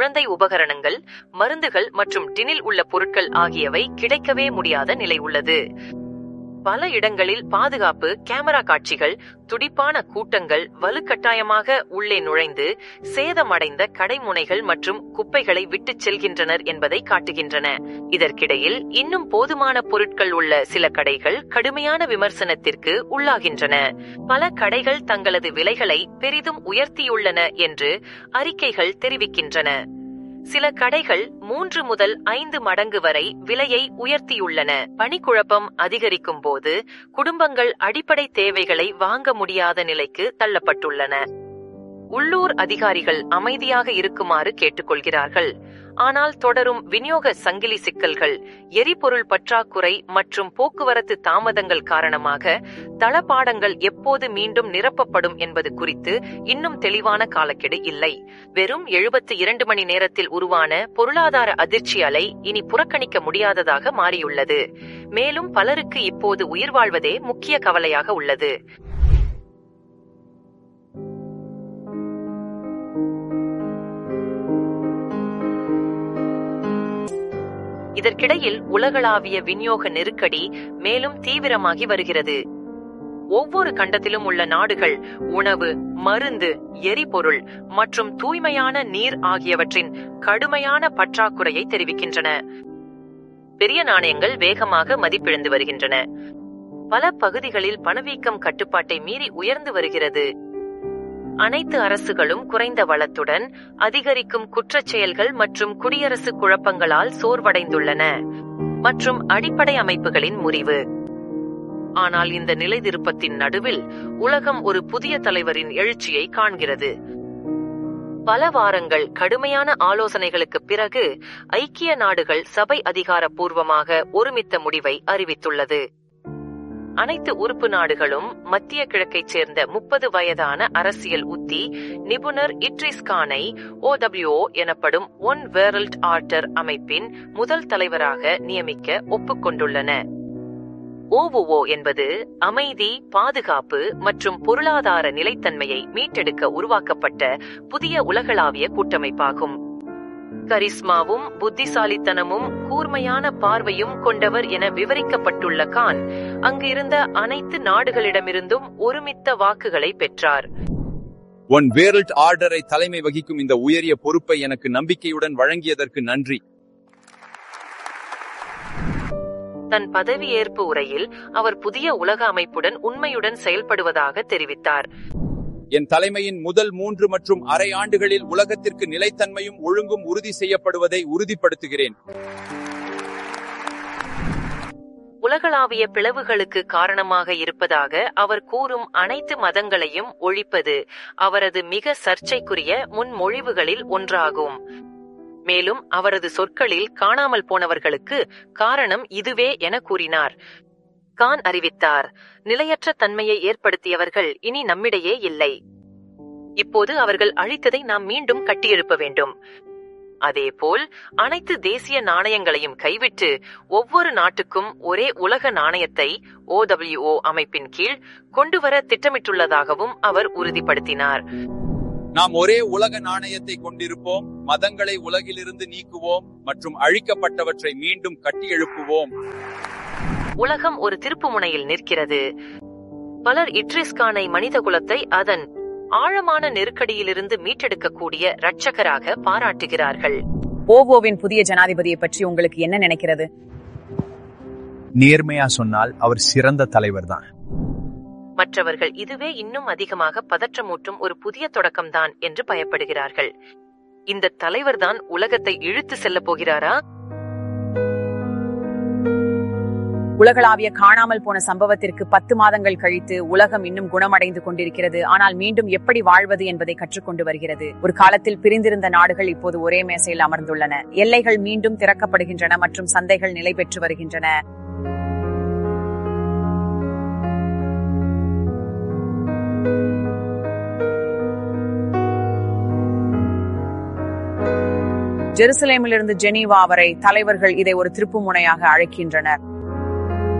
குழந்தை உபகரணங்கள் மருந்துகள் மற்றும் டினில் உள்ள பொருட்கள் ஆகியவை கிடைக்கவே முடியாத நிலை உள்ளது பல இடங்களில் பாதுகாப்பு கேமரா காட்சிகள் துடிப்பான கூட்டங்கள் வலுக்கட்டாயமாக உள்ளே நுழைந்து சேதமடைந்த கடைமுனைகள் மற்றும் குப்பைகளை விட்டுச் செல்கின்றனர் என்பதை காட்டுகின்றன இதற்கிடையில் இன்னும் போதுமான பொருட்கள் உள்ள சில கடைகள் கடுமையான விமர்சனத்திற்கு உள்ளாகின்றன பல கடைகள் தங்களது விலைகளை பெரிதும் உயர்த்தியுள்ளன என்று அறிக்கைகள் தெரிவிக்கின்றன சில கடைகள் மூன்று முதல் ஐந்து மடங்கு வரை விலையை உயர்த்தியுள்ளன பணிக்குழப்பம் அதிகரிக்கும் போது குடும்பங்கள் அடிப்படை தேவைகளை வாங்க முடியாத நிலைக்கு தள்ளப்பட்டுள்ளன உள்ளூர் அதிகாரிகள் அமைதியாக இருக்குமாறு கேட்டுக்கொள்கிறார்கள் ஆனால் தொடரும் விநியோக சங்கிலி சிக்கல்கள் எரிபொருள் பற்றாக்குறை மற்றும் போக்குவரத்து தாமதங்கள் காரணமாக தளபாடங்கள் எப்போது மீண்டும் நிரப்பப்படும் என்பது குறித்து இன்னும் தெளிவான காலக்கெடு இல்லை வெறும் எழுபத்தி இரண்டு மணி நேரத்தில் உருவான பொருளாதார அதிர்ச்சி அலை இனி புறக்கணிக்க முடியாததாக மாறியுள்ளது மேலும் பலருக்கு இப்போது உயிர் வாழ்வதே முக்கிய கவலையாக உள்ளது இதற்கிடையில் உலகளாவிய விநியோக நெருக்கடி மேலும் தீவிரமாகி வருகிறது ஒவ்வொரு கண்டத்திலும் உள்ள நாடுகள் உணவு மருந்து எரிபொருள் மற்றும் தூய்மையான நீர் ஆகியவற்றின் கடுமையான பற்றாக்குறையை தெரிவிக்கின்றன பெரிய நாணயங்கள் வேகமாக மதிப்பிழந்து வருகின்றன பல பகுதிகளில் பணவீக்கம் கட்டுப்பாட்டை மீறி உயர்ந்து வருகிறது அனைத்து அரசுகளும் குறைந்த வளத்துடன் அதிகரிக்கும் குற்றச் செயல்கள் மற்றும் குடியரசு குழப்பங்களால் சோர்வடைந்துள்ளன மற்றும் அடிப்படை அமைப்புகளின் முறிவு ஆனால் இந்த நிலைதிருப்பத்தின் நடுவில் உலகம் ஒரு புதிய தலைவரின் எழுச்சியை காண்கிறது பல வாரங்கள் கடுமையான ஆலோசனைகளுக்கு பிறகு ஐக்கிய நாடுகள் சபை அதிகாரப்பூர்வமாக ஒருமித்த முடிவை அறிவித்துள்ளது அனைத்து உறுப்பு நாடுகளும் மத்திய கிழக்கைச் சேர்ந்த முப்பது வயதான அரசியல் உத்தி நிபுணர் இட்ரிஸ் கானை ஓடபிள்யூஓ எனப்படும் ஒன் வேர்ல்ட் ஆர்டர் அமைப்பின் முதல் தலைவராக நியமிக்க ஒப்புக்கொண்டுள்ளன ஓவுஓ என்பது அமைதி பாதுகாப்பு மற்றும் பொருளாதார நிலைத்தன்மையை மீட்டெடுக்க உருவாக்கப்பட்ட புதிய உலகளாவிய கூட்டமைப்பாகும் கரிஸ்மாவும் புத்திசாலித்தனமும் கூர்மையான பார்வையும் கொண்டவர் என விவரிக்கப்பட்டுள்ள கான் அங்கு இருந்த அனைத்து நாடுகளிடமிருந்தும் ஒருமித்த வாக்குகளை பெற்றார் ஒன் வேர்ல்ட் ஆர்டரை தலைமை வகிக்கும் இந்த உயரிய பொறுப்பை எனக்கு நம்பிக்கையுடன் வழங்கியதற்கு நன்றி தன் பதவியேற்பு உரையில் அவர் புதிய உலக அமைப்புடன் உண்மையுடன் செயல்படுவதாக தெரிவித்தார் என் தலைமையின் முதல் மூன்று மற்றும் அரை ஆண்டுகளில் உலகத்திற்கு நிலைத்தன்மையும் ஒழுங்கும் உறுதி செய்யப்படுவதை உறுதிப்படுத்துகிறேன் உலகளாவிய பிளவுகளுக்கு காரணமாக இருப்பதாக அவர் கூறும் அனைத்து மதங்களையும் ஒழிப்பது அவரது மிக சர்ச்சைக்குரிய முன்மொழிவுகளில் ஒன்றாகும் மேலும் அவரது சொற்களில் காணாமல் போனவர்களுக்கு காரணம் இதுவே என கூறினார் கான் அறிவித்தார் நிலையற்ற தன்மையை ஏற்படுத்தியவர்கள் இனி நம்மிடையே இல்லை இப்போது அவர்கள் அழித்ததை நாம் மீண்டும் கட்டியெழுப்ப வேண்டும் அதேபோல் அனைத்து தேசிய நாணயங்களையும் கைவிட்டு ஒவ்வொரு நாட்டுக்கும் ஒரே உலக நாணயத்தை ஓடபிள்யூஓ அமைப்பின் கீழ் கொண்டுவர திட்டமிட்டுள்ளதாகவும் அவர் உறுதிப்படுத்தினார் நாம் ஒரே உலக நாணயத்தை கொண்டிருப்போம் மதங்களை உலகிலிருந்து நீக்குவோம் மற்றும் அழிக்கப்பட்டவற்றை மீண்டும் கட்டியெழுப்புவோம் உலகம் ஒரு திருப்புமுனையில் நிற்கிறது பலர் இட்ரிஸ்கானை மனிதகுலத்தை அதன் ஆழமான நெருக்கடியிலிருந்து மீட்டெடுக்கக்கூடிய இரட்சகராக பாராட்டுகிறார்கள் ஓவோவின் புதிய ஜனாதிபதியை பற்றி உங்களுக்கு என்ன நினைக்கிறது நேர்மையா சொன்னால் அவர் சிறந்த தலைவர்தான் மற்றவர்கள் இதுவே இன்னும் அதிகமாக பதற்றமூட்டும் ஒரு புதிய தொடக்கம்தான் என்று பயப்படுகிறார்கள் இந்த தலைவர்தான் உலகத்தை இழுத்து செல்லப் போகிறாரா உலகளாவிய காணாமல் போன சம்பவத்திற்கு பத்து மாதங்கள் கழித்து உலகம் இன்னும் குணமடைந்து கொண்டிருக்கிறது ஆனால் மீண்டும் எப்படி வாழ்வது என்பதை கற்றுக்கொண்டு வருகிறது ஒரு காலத்தில் பிரிந்திருந்த நாடுகள் இப்போது ஒரே மேசையில் அமர்ந்துள்ளன எல்லைகள் மீண்டும் திறக்கப்படுகின்றன மற்றும் சந்தைகள் நிலை பெற்று வருகின்றன ஜெருசலேமிலிருந்து ஜெனீவா வரை தலைவர்கள் இதை ஒரு திருப்புமுனையாக அழைக்கின்றனர்